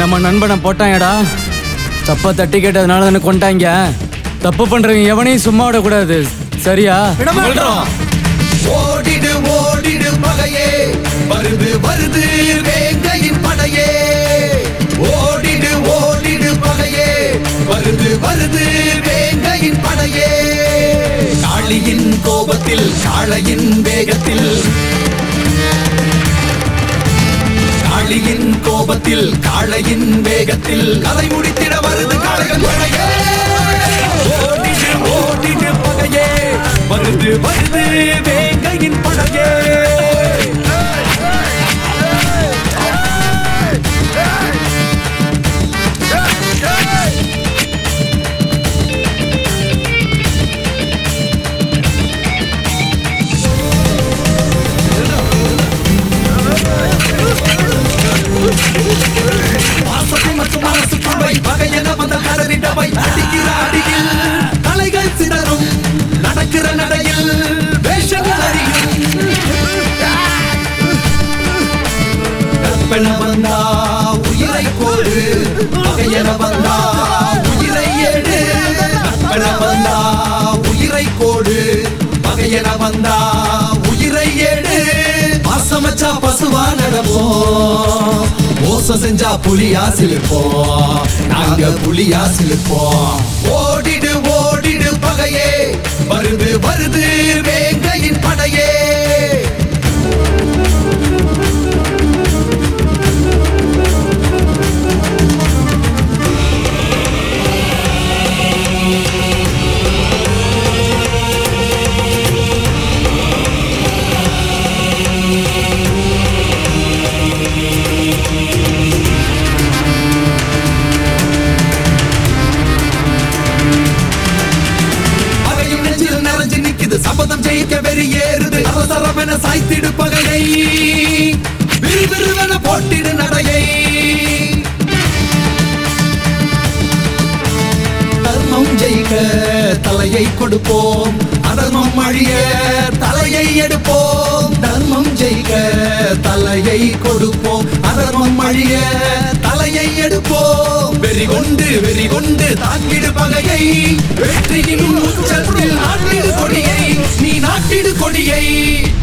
நம்ம நண்பனை போட்டாங்கடா தப்பா தட்டி கேட்டதுனால தானே கொண்டாங்க தப்பு பண்றவங்க எவனையும் சும்மா விடக்கூடாது சரியா ஓடிடு ஓடிடு பகையே வருது வருது வேங்கையின் படையே ஓடிடு ஓடிடு பகையே வருது வருது வேங்கையின் படையே காளியின் கோபத்தில் காளையின் வேகத்தில் காளியின் கோபத்தில் காளையின் வேகத்தில் கதை முடித்திட வருது காளைகள் படையே ஓடிடு ஓடிடு பகையே வருது வருது வேங்கையின் படையே வாசத்தை மற்றும் மனசு கும்பை பகையென வந்த கடலிடவை அடிக்கிற அடியில் தலைகள் சிதறும் நடக்கிற நடையில் வேஷங்கள் அறியும் கற்பன வந்தா உயிரை கோடு பகையென வந்தா உயிரை ஏடு கற்பன வந்தா உயிரை கோடு பகையென வந்தா உயிரை ஏடு பாசமச்சா பசுவா நடப்போம் மோசம் செஞ்சா புலியா சிலிப்போம் நாங்க புலியா சிலிப்போம் ஓடிடு ஓடிடு பகையே வருது வருது வேங்கையின் படையே பகையும் நெஞ்சில் நிறைஞ்சு நிக்குது சபதம் ஜெயிக்க வெறியேறுது அவசரமென சாய்த்திடு பகையை விறுவிறுவென போட்டிடு நடையை தர்மம் ஜெயிக்க தலையை கொடுப்போம் அதர்மம் அழிய தலையை எடுப்போம் தர்மம் ஜெயிக்க தலையை கொடுப்போம் அதர்மம் அழிய தலையை எடுப்போம் வெறி கொண்டு வெறி கொண்டு தாக்கிடு பகையை வெற்றியின் உச்சத்தில் நாட்டிடு கொடியை நீ நாட்டிடு கொடியை